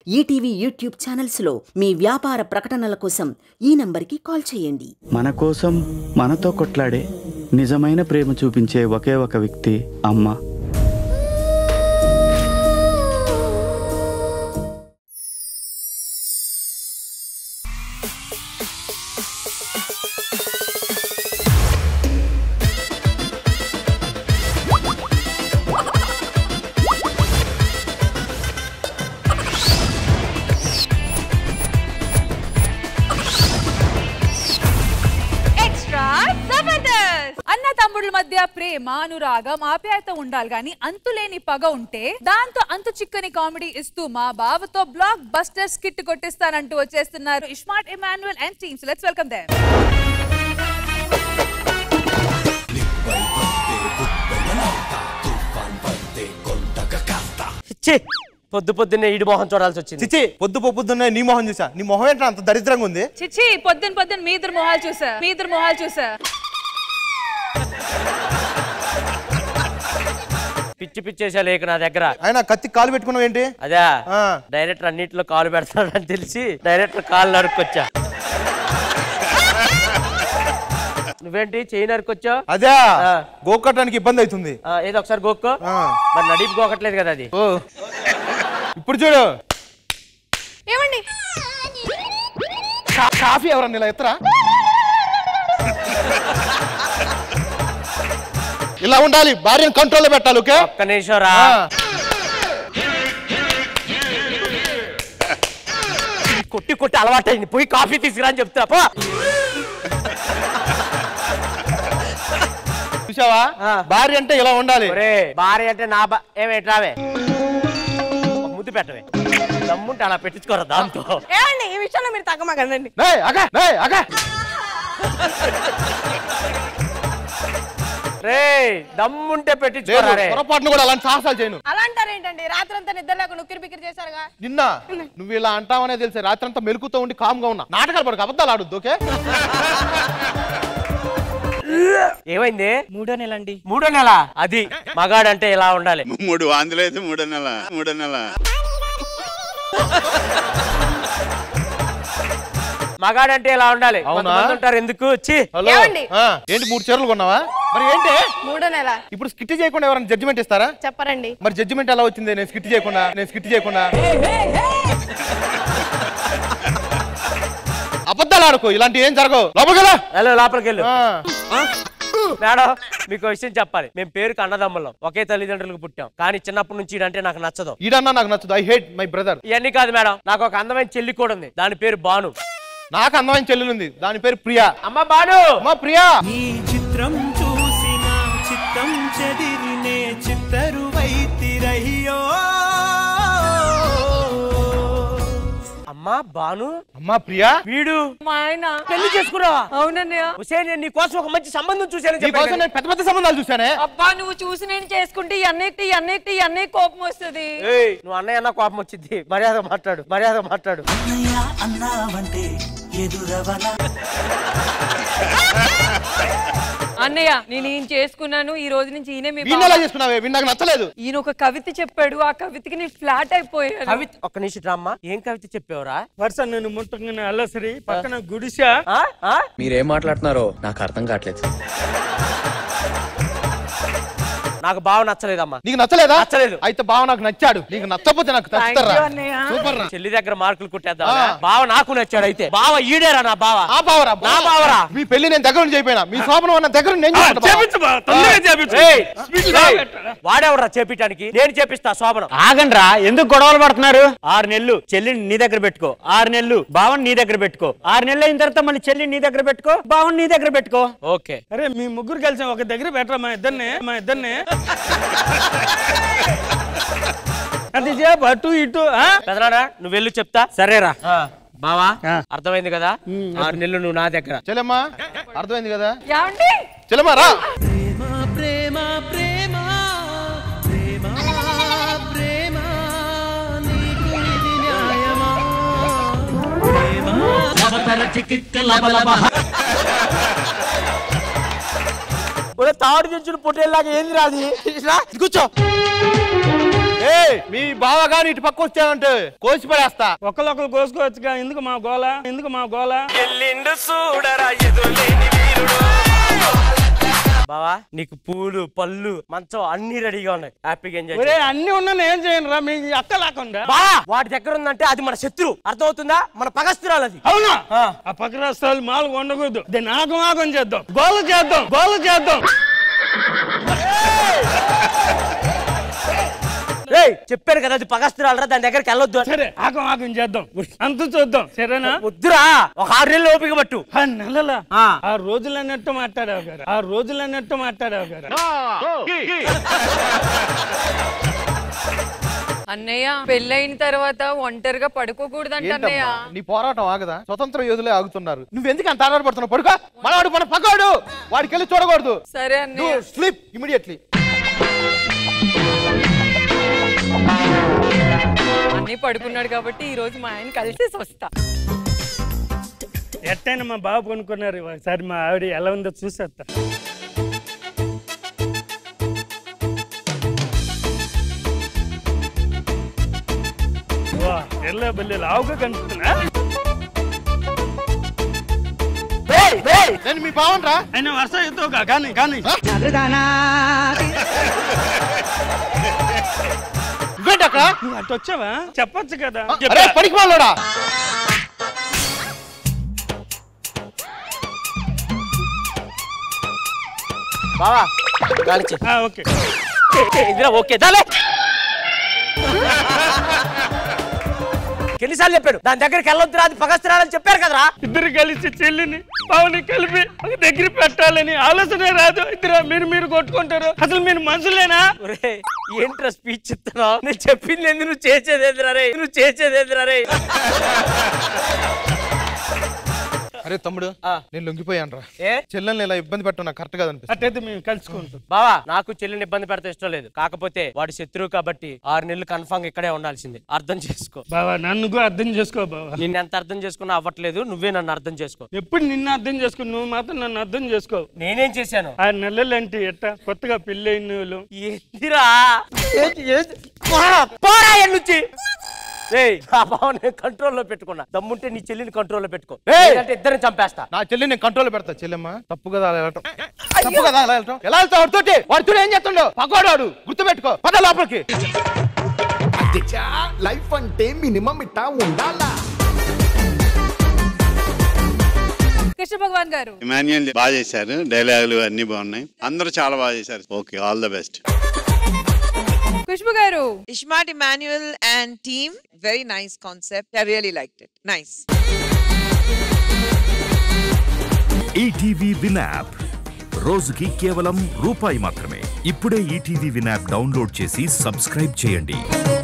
ETV YouTube ఛానల్స్లో మీ వ్యాపార ప్రకటనల కోసం ఈ నంబర్కి కాల్ చేయండి మన కోసం మనతో కొట్లాడే నిజమైన ప్రేమ చూపించే ఒకే ఒక వ్యక్తి అమ్మ ఎక్స్ట్రా జబర్దస్త్ అన్న తమ్ముళ్ళ మధ్య ప్రేమ అనురాగం ఆప్యాయత ఉండాలి గాని అంతులేని పగ ఉంటే దాంతో అంతు చిక్కని కామెడీ ఇస్తూ మా బావతో బ్లాక్ బస్టర్ స్కిట్ కొట్టిస్తానంటూ వచ్చేస్తున్నారు Ismart Emmanuel and teams let's welcome them ఛీ! పొద్దు పొద్దున్నే ఈడు మొహం చూడాల్సి వచ్చింది చిచి పొద్దు పొద్దున్నే నీ మొహం చూసా నీ మొహం ఏంట్రా అంత దరిద్రంగా ఉంది చిచ్చి పొద్దున పొద్దున మీ ఇద్దరు మొహాలు చూసా మీ ఇద్దరు మొహాలు చూసా పిచ్చి పిచ్చేసా లేక నా దగ్గర ఆయన కత్తి కాలు పెట్టుకున్నావు ఏంటి అదే ఆ. డైరెక్టర్ అన్నింటిలో కాలు పెడతాడని తెలిసి డైరెక్టర్ కాలు నరుక్కొచ్చా నువ్వేంటి చేయి నరుకొచ్చావు అదే ఆ. గోకట్టడానికి ఇబ్బంది అవుతుంది ఆ, ఏదో ఒకసారి గోక్కో ఆ. మరి నడిపి గోకట్లేదు కదా అది ఓ ఇప్పుడు చూడు ఏమండి కా- కాఫీ ఎవరన్నా ఇలా ఎత్తరా ఇలా ఉండాలి భార్యను కంట్రోల్లో పెట్టాలి ఓకే ఒక్క నిమిషం రా ఆ. కొట్టి కొట్టి అలవాటైంది పోయి కాఫీ తీసుకురా అని చెప్తా పో. చూసావా ఆ. భార్య అంటే ఇలా ఉండాలి ఒరే భార్య అంటే నా బా ఏమేంటి రావే ఒక ముద్దు పెట్టవే దమ్ముంటే అలా పెట్టించుకోరా దాంతో ఏమండి ఈ విషయంలో మీరు తగ్గమాకండి నేయ్, అగా, నేయ్, అగా. రే దమ్ముంటే లేదు, పెట్టించుకోరా రే పొరపాటును కూడా అలాంటి సాహసాలు చేయను అలా అంటారేంటండి రాత్రి అంతా నిద్ర లేకుండా ఉక్కిరి బిక్కిరి చేశారుగా నిన్న నువ్వు ఇలా అంటావనే తెలిసి రాత్రి అంతా మెలుకుతూ ఉండి కామ్గా ఉన్నా నాటకాలు పడక అబద్ధాలు ఆడొద్దు ఓకే ఏమైంది మూడో నెలండి మూడో నెల అది మగాడంటే ఇలా ఉండాలి మూడు వాంతులు అయితే మూడో నెల మూడో నెల మగాడంటే ఇలా ఉండాలి అవునా? కొంతమంది ఉంటారు ఎందుకు చి హలో ఏమండి? ఆ, ఏంటి మూడు చీరలు కొన్నావా మరి ఏంటి మూడో నెల ఇప్పుడు స్కిట్ చేయకుండా ఎవరైనా జడ్జిమెంట్ ఇస్తారా చెప్పరండి మరి జడ్జిమెంట్ ఎలా వచ్చింది నేను స్కిట్ చేయకుండా నేను స్కిట్ చేయకుండా అబద్ధాలు ఆడుకో ఇలాంటి ఏం జరగవు లోపల హలో లోపలికి వెళ్ళు మేడం మీకు ఒక విషయం చెప్పాలి మేము పేరుకి అన్నదమ్ములం ఒకే తల్లిదండ్రులకు పుట్టాం కానీ చిన్నప్పటి నుంచి ఈడంటే నాకు నచ్చదు ఈడన్నా నాకు నచ్చదు ఐ హేట్ మై బ్రదర్ ఇవన్నీ కాదు మేడం నాకు ఒక అందమైన చెల్లి కూడా ఉంది దాని పేరు బాను నాకు అందమైన చెల్లెలు ఉంది దాని పేరు ప్రియా అమ్మ బాను అమ్మా ప్రియా ఈ చిత్రం చూసిన చిత్తం చెదిరినే చిత్తరువైతిరయ్యో అమ్మా బాను అమ్మా ప్రియా వీడు మా ఆయన పెళ్లి చేసుకున్నావా అవునన్నయ్య హుసేన్ నేను నీ కోసం ఒక మంచి సంబంధం చూశాను నీ కోసం నేను పెద్ద పెద్ద సంబంధాలు చూశానే అబ్బా నువ్వు చూసి నేను చేసుకుంటే ఈ అన్నయ్యకి ఈ అన్నయ్యకి ఈ అన్నయ్య కోపం వస్తుంది నువ్వు అన్నయ్య అన్న కోపం వచ్చింది మర్యాద మాట్లాడు మర్యాద మాట్లాడు అన్నయ్య అన్నావంటే ఎదురవన అన్నయ్య నేను ఈయన చేసుకున్నాను ఈ రోజు నుంచి ఈయనే మీ వీణ్ బావ. ఎలా చేసుకున్నావే వీణ్ నాకు నచ్చలేదు ఈయన ఒక కవిత చెప్పాడు ఆ కవితకి నేను ఫ్లాట్ అయిపోయాను కవిత ఒక్క నిమిషం రామ్మా ఏం కవిత చెప్పావురా వరుస నేను ముట్టగానే అల్లసరి పక్కన గుడిసా ఆ? ఆ? మీరేం మాట్లాడుతున్నారో నాకు అర్థం కావట్లేదు నాకు బావ నచ్చలేదమ్మా నీకు నచ్చలేదా నచ్చలేదు. అయితే బావ నాకు నచ్చాడు నీకు నచ్చకపోతే నాకు నచ్చుతారా you, అన్నయ్య. సూపర్ రా చెల్లి దగ్గర మార్కులు కుట్టేద్దాం ఆ. బావ నాకు నచ్చాడు అయితే బావ ఈడేరా నా బావ ఆ బావరా నా బావరా. మీ పెళ్లి నేను దగ్గర నుంచి అయిపోయినా మీ శోభనం ఉన్న దగ్గర నుంచి నేను చేసుకుంటా బావ. చేపించు బా, తొందరగా చేపించు ఏయ్, ఏయ్, వాడెవడరా చేపించడానికి నేను చేపిస్తా శోభనం ఆగండ్రా ఎందుకు గొడవలు పడుతున్నారు ఆరు నెలలు చెల్లిని నీ దగ్గర పెట్టుకో ఆరు నెలలు బావన్ నీ దగ్గర పెట్టుకో ఆరు నెలలు అయిన తర్వాత మళ్ళీ చెల్లిని నీ దగ్గర పెట్టుకో బావన్ నీ దగ్గర పెట్టుకో ఓకే అరే మీ ముగ్గురు కలిసి ఒక దగ్గర పెట్టరా మా ఇద్దరిని మా ఇద్దరిని అంతసేపు అటు ఇటు ఆ? పెదనాడా నువ్వు వెళ్ళు చెప్తా సరేరా ఆ, బావా ఆ. అర్థమైంది కదా ఆరు నెలలు నువ్వు నా దగ్గర చెల్లెమ్మా అర్థమైంది కదా ఏమండి చెల్లెమ్మా రా ప్రేమ ప్రేమ ప్రేమ ప్రేమ ప్రేమ నీకు ఇది న్యాయమా ప్రేమ ఒరే తాడు చెంచుడు పొట్టేలాగా ఏంది రాది రా, కూర్చో ఏ మీ బావ గాని ఇటు పక్క వచ్చావంటే కోసి పడేస్తా ఒకళ్ళొకరు కోసుకోవచ్చుగా ఎందుకు మా గోల ఎందుకు మా గోల బావా నీకు పూలు పళ్ళు మంచం అన్ని రెడీగా ఉన్నాయి హ్యాపీగా ఎంజాయ్ ఒరే అన్ని ఉన్నా నేను చేయను రా మీ అక్క లేకుండా బా వాటి దగ్గర ఉందంటే అది మన శత్రు అర్థమవుతుందా మన పగస్తురాలు అది అవునా ఆ పక్క రాష్ట్రాలు మాలు ఉండకూడదు దీన్ని ఆగం ఆగం చేద్దాం గోల చేద్దాం గోల చేద్దాం రేయ్ చెప్పాను కదా అది పగస్తురాలు రా దాని దగ్గరికి వెళ్ళొద్దు అని. సరే ఆగం ఆగం చేద్దాం అంత చూద్దాం సరేనా వద్దురా ఒక ఆరు నెలలు ఓపిక పట్టు ఆ నెలల ఆ. ఆ రోజులు అన్నట్టు మాట్లాడావు గారు ఆ రోజులు అన్నట్టు మాట్లాడావు గారు అన్నయ్య పెళ్ళైన తర్వాత ఒంటరిగా పడుకోకూడదంట అన్నయ్య ఏంటమ్మా నీ పోరాటం ఆగదా స్వతంత్ర యోధులే ఆగుతున్నారు నువ్వెందుకు అంత ఆధారపడుతున్నావు పడుకో మనవాడు మన పక్కవాడు వాడికి వెళ్ళి చూడకూడదు సరే అన్నయ్య స్లీప్ ఇమీడియట్లీ అన్నీ పడుకున్నాడు కాబట్టి ఈ రోజు మా ఆయన కలిసేసి వస్తా ఎట్టైనా మా బాబు కొనుక్కున్నారు ఒకసారి మా ఆవిడ ఎలా ఉందో చూసేస్తా వా ఎల్ల బల్లి లావుగా కనిపిస్తున్నా నేను మీ బావన్ రా అయినా వర్ష ఎత్తుగా కానీ కానీ నువ్వేంటి అక్కడ నువ్వు అటు వచ్చావా చెప్పొచ్చు కదా అరే పనికి వాళ్ళోడా బావా కానిచ్చి ఆ, ఓకే ఇదిరా ఓకే దాలే ఎన్నిసార్లు చెప్పాడు దాని దగ్గరికి వెళ్ళొద్దురా అది పగస్తురాలని చెప్పారు కదరా ఇద్దరు కలిసి చెల్లిని పావుని కలిపి ఒక దగ్గర పెట్టాలని ఆలోచనే రాదు ఇద్దరు మీరు మీరు కొట్టుకుంటారు అసలు మీరు మనుషులేనా ఒరే ఏంట్రా స్పీచ్ ఇస్తున్నావు నేను చెప్పింది ఏంది నువ్వు చేసేది ఏందిరా రే నువ్వు చేసేది ఏందిరా రే అరే తమ్ముడు ఆ. నేను లొంగిపోయాను రా ఏ చెల్లెల్ని ఇలా ఇబ్బంది పెట్టడం నాకు కరెక్ట్ కాదనిపిస్తుంది అట్టయితే మేము కలుసుకుంటాం బావా నాకు చెల్లిని ఇబ్బంది పెడితే ఇష్టం లేదు కాకపోతే వాడి శత్రువు కాబట్టి ఆరు నెలలు కన్ఫామ్ ఇక్కడే ఉండాల్సిందే అర్థం చేసుకో బావా నన్ను కూడా అర్థం చేసుకో బావా నిన్ను ఎంత అర్థం చేసుకున్నా అవ్వట్లేదు నువ్వే నన్ను అర్థం చేసుకో ఎప్పుడు నిన్ను అర్థం చేసుకో నువ్వు మాత్రం నన్ను అర్థం చేసుకో నేనేం చేశాను ఆ నెలలంటే ఎట్ట కొత్తగా పెళ్ళి అయిన వాళ్ళు ఏందిరా ఏంటి ఏంటి పోరా, పోరా ఎన్ని నుంచి ఏయ్ ఆ భావన కంట్రోల్లో పెట్టుకున్నా దమ్ముంటే నీ చెల్లిని కంట్రోల్లో పెట్టుకో అంటే ఇద్దరిని చంపేస్తా నా చెల్లి నేను కంట్రోల్ పెడతా చెల్లెమ్మ తప్పు కదా అలా వెళ్ళటం తప్పు కదా అలా వెళ్ళటం ఎలా వెళ్తావు వాడితోటి వాడు చూడు ఏం చేస్తుండో పకోడాడు గుర్తుపెట్టుకో పద లోపలికి లైఫ్ అంటే మినిమం ఇట్టా ఉండాలా కృష్ణ భగవాన్ గారు ఇమాన్యుయల్ బాగా చేశారు డైలాగులు అన్ని బాగున్నాయి అందరూ చాలా బాగా చేశారు okay all the best Khushbu garu Ishmat Emmanuel and team, very nice concept. I really liked it. Nice. ETV Win app రోజుకి కేవలం రూపాయి మాత్రమే ఇప్పుడే ఈటీవీ విన్ యాప్ డౌన్లోడ్ చేసి సబ్స్క్రైబ్ చేయండి